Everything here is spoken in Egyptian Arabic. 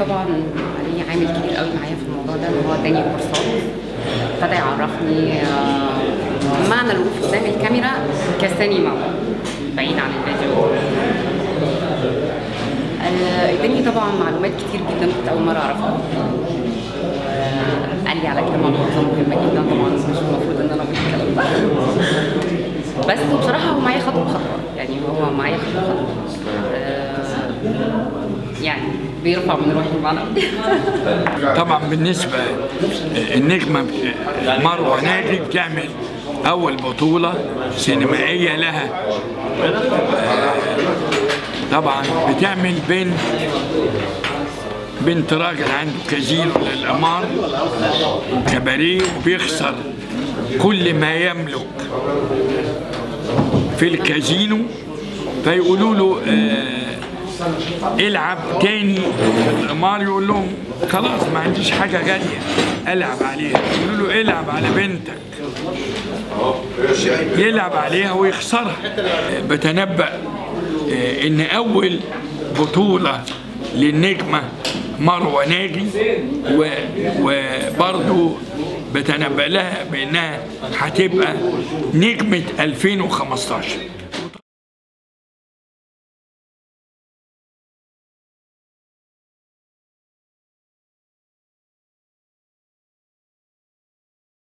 طبعا عليه عامل كبير قوي معايا في الموضوع ده ان هو اداني كورسات ابتدى يعرفني آه، معنى الوقوف قدام الكاميرا كسينما بعيد عن الفيديو آه، اداني طبعا معلومات كتير جدا كنت اول مره اعرفها آه، قال لي على كلام ملحوظه مهمه جدا طبعا مش المفروض ان انا اقول الكلام ده بس بصراحه هو معايا خطوه بخطوه يعني هو معايا خطوه بخطوه آه، يعني بيرفع من روحي المعنوي طبعا بالنسبة النجمة مروة ناجي بتعمل أول بطولة سينمائية لها طبعا بتعمل بنت بنت راجل عنده كازينو للأمار كباريه وبيخسر كل ما يملك في الكازينو فيقولوا له آه العب تاني في القمار يقول لهم خلاص ما عنديش حاجه غاليه العب عليها يقولوا له العب على بنتك يلعب عليها ويخسرها بتنبأ آه، ان اول بطوله للنجمه مروه ناجي و- وبرضو بتنبأ لها بانها هتبقى نجمه 2015